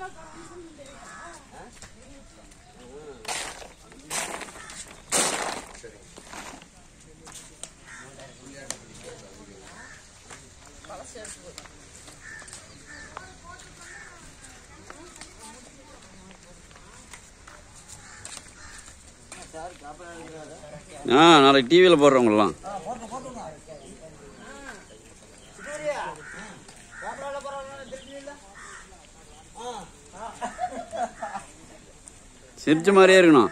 ஆ நாளைக்கு டிவியில் போடுறவங்களாம் சிரிச்ச மாதிரியே இருக்கணும்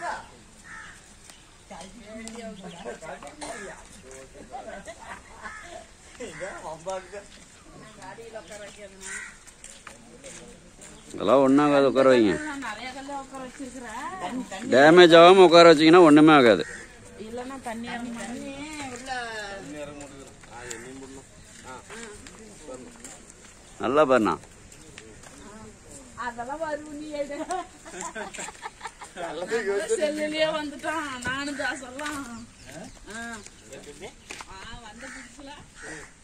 அதெல்லாம் ஒன்றாகாது உட்கார வைங்க நான் நிறைய கல்ல உட்கார வச்சிருக்கிறேன் டேமேஜ் ஆகாமல் உட்கார வச்சிங்கன்னா ஒன்றுமே ஆகாது இல்லைன்னா தண்ணி இறங்க தண்ணி உள்ள நல்லா பாருண்ணா அதெல்லாம் வரும் நீ எடு செல்லுலயே வந்துட்டான் நானும் தாசெல்லாம் ஆ. ஆ, வந்த புதுசுல